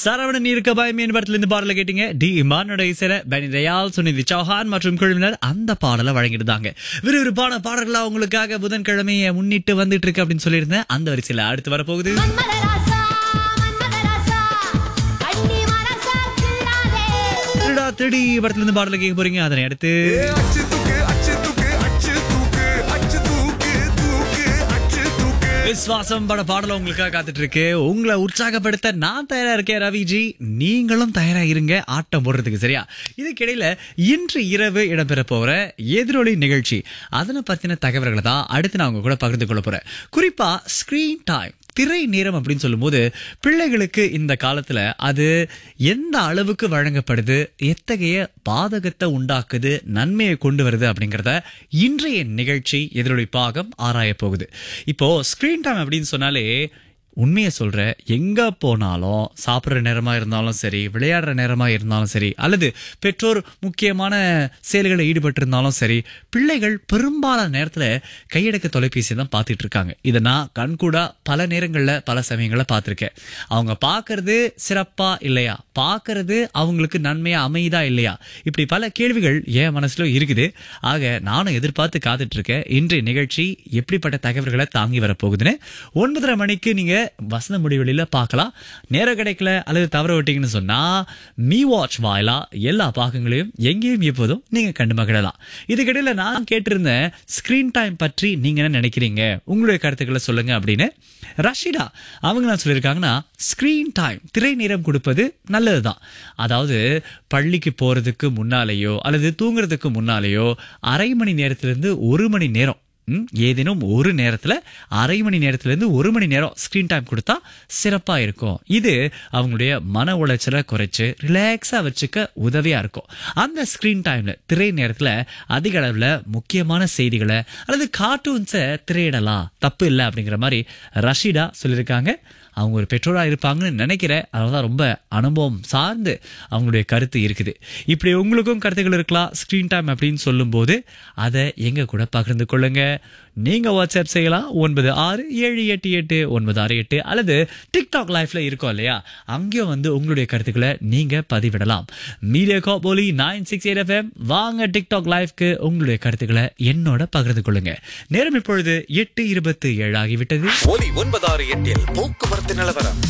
சரவணன் இருக்க பயமேன் படத்துல இருந்து பாடல கேட்டீங்க டி இமானோட இசையில பெனி தயால் சுனிதி சௌஹான் மற்றும் குழுவினர் அந்த பாடலை வழங்கியிருந்தாங்க விறுவிறுப்பான பாடல்களா உங்களுக்காக புதன்கிழமையை முன்னிட்டு வந்துட்டு இருக்கு அப்படின்னு சொல்லியிருந்தேன் அந்த வரிசையில அடுத்து வரப்போகுது மன்மதராசா மன்மதராசா அண்ணி மனசா கிள்ளாதே திருடா திருடி படத்துல இருந்து பாடல கேட்க போறீங்க அதனை அடுத்து அச்சு தூக்கு அச்சு தூக்கு அச்சு தூக்கு அச்சு தூக்கு தூக்கு அச்சு தூக்கு விஸ்வாசம் பட பாடல உங்களுக்காக காத்துட்டு இருக்கு உங்களை உற்சாகப்படுத்த நான் தயாரா இருக்கேன் ரவிஜி நீங்களும் தயாரா இருங்க ஆட்டம் போடுறதுக்கு சரியா இதுக்கிடையில இன்று இரவு இடம்பெற போற எதிரொலி நிகழ்ச்சி அதனை பத்தின தகவல்களை தான் அடுத்து நான் உங்க கூட பகிர்ந்து கொள்ள போறேன் குறிப்பா ஸ்கிரீன் டைம் திரை நேரம் அப்படின்னு சொல்லும்போது பிள்ளைகளுக்கு இந்த காலத்துல அது எந்த அளவுக்கு வழங்கப்படுது எத்தகைய பாதகத்தை உண்டாக்குது நன்மையை கொண்டு வருது அப்படிங்கறத இன்றைய நிகழ்ச்சி எதிரொலி பாகம் ஆராய போகுது இப்போ ஸ்கிரீன் டைம் அப்படின்னு சொன்னாலே உண்மையை சொல்ற எங்க போனாலும் சாப்பிட்ற நேரமா இருந்தாலும் சரி விளையாடுற நேரமா இருந்தாலும் சரி அல்லது பெற்றோர் முக்கியமான செயல்களில் ஈடுபட்டு இருந்தாலும் சரி பிள்ளைகள் பெரும்பாலான நேரத்துல கையடக்க தொலைபேசி தான் பார்த்துட்டு இருக்காங்க இதை நான் கண்கூடா பல நேரங்கள்ல பல சமயங்கள்ல பார்த்திருக்கேன் அவங்க பார்க்கறது சிறப்பா இல்லையா பார்க்கறது அவங்களுக்கு நன்மையா அமையுதா இல்லையா இப்படி பல கேள்விகள் என் மனசுல இருக்குது ஆக நானும் எதிர்பார்த்து காத்துட்டு இருக்கேன் இன்றைய நிகழ்ச்சி எப்படிப்பட்ட தகவல்களை தாங்கி வரப்போகுதுன்னு ஒன்பதரை மணிக்கு நீங்க வசந்த முடிவெளியில பார்க்கலாம் நேரம் கிடைக்கல அல்லது தவற விட்டீங்கன்னு சொன்னா மீ வாட்ச் வாயிலா எல்லா பாகங்களையும் எங்கேயும் எப்போதும் நீங்க கண்டு மகிழலாம் இதுக்கிடையில நான் கேட்டிருந்தேன் ஸ்கிரீன் டைம் பற்றி நீங்க என்ன நினைக்கிறீங்க உங்களுடைய கருத்துக்களை சொல்லுங்க அப்படின்னு ரஷிதா அவங்க என்ன சொல்லியிருக்காங்கன்னா ஸ்கிரீன் டைம் திரை நேரம் கொடுப்பது நல்லதுதான் அதாவது பள்ளிக்கு போறதுக்கு முன்னாலேயோ அல்லது தூங்குறதுக்கு முன்னாலேயோ அரை மணி நேரத்திலிருந்து ஒரு மணி நேரம் ம், ஏதேனும் ஒரு நேரத்துல அரை மணி நேரத்துல இருந்து ஒரு மணி நேரம் ஸ்கிரீன் டைம் கொடுத்தா சிறப்பா இருக்கும் இது அவங்களுடைய மன உளைச்சலை குறைச்சு ரிலாக்ஸா வச்சுக்க உதவியா இருக்கும் அந்த ஸ்கிரீன் டைம்ல திரை நேரத்துல அதிக அளவுல முக்கியமான செய்திகளை அல்லது கார்ட்டூன்ஸை திரையிடலாம் தப்பு இல்லை அப்படிங்கிற மாதிரி ரஷீடா சொல்லியிருக்காங்க அவங்க ஒரு பெற்றோரா இருப்பாங்கன்னு நினைக்கிறேன் அதனால ரொம்ப அனுபவம் சார்ந்து அவங்களுடைய கருத்து இருக்குது இப்படி உங்களுக்கும் கருத்துக்கள் இருக்கலாம் ஸ்கிரீன் டைம் அப்படின்னு சொல்லும்போது அதை எங்க கூட பகிர்ந்து கொள்ளுங்க நீங்க வாட்ஸ்அப் செய்யலாம் ஒன்பது ஆறு ஏழு எட்டு எட்டு ஒன்பது ஆறு எட்டு அல்லது டிக்டாக் லைஃப்ல இருக்கோம் இல்லையா அங்கேயும் வந்து உங்களுடைய கருத்துக்களை நீங்க பதிவிடலாம் மீடியா காபோலி நைன் சிக்ஸ் எயிட் எஃப்எம் வாங்க டிக்டாக் லைஃப்க்கு உங்களுடைய கருத்துக்களை என்னோட பகிர்ந்து கொள்ளுங்க நேரம் இப்பொழுது எட்டு இருபத்தி ஏழு ஆகிவிட்டது ஒலி ஒன்பதாறு எட்டில் போக்குவரத்து நிலவரம்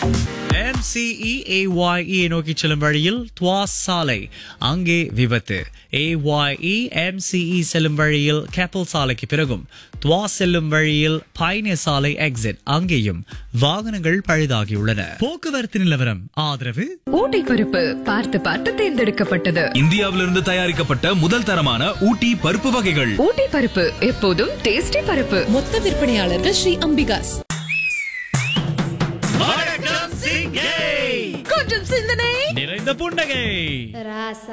MCEAYE நோக்கி செல்லும் வழியில் துவாஸ் சாலை அங்கே விபத்து AYE MCE செல்லும் வழியில் கேப்பல் சாலைக்கு பிறகும் துவாஸ் செல்லும் வழியில் பைனே சாலை எக்ஸிட் அங்கேயும் வாகனங்கள் பழுதாகியுள்ளன போக்குவரத்து நிலவரம் ஆதரவு ஊட்டி பருப்பு பார்த்து பார்த்து தேர்ந்தெடுக்கப்பட்டது இந்தியாவிலிருந்து தயாரிக்கப்பட்ட முதல் தரமான ஊட்டி பருப்பு வகைகள் ஊட்டி பருப்பு எப்போதும் டேஸ்டி பருப்பு மொத்த விற்பனையாளர்கள் ஸ்ரீ அம்பிகாஸ் வணக்கம் சிங்கை கொஞ்சம் சிந்தனை நிறைந்த புன்னகை ராசா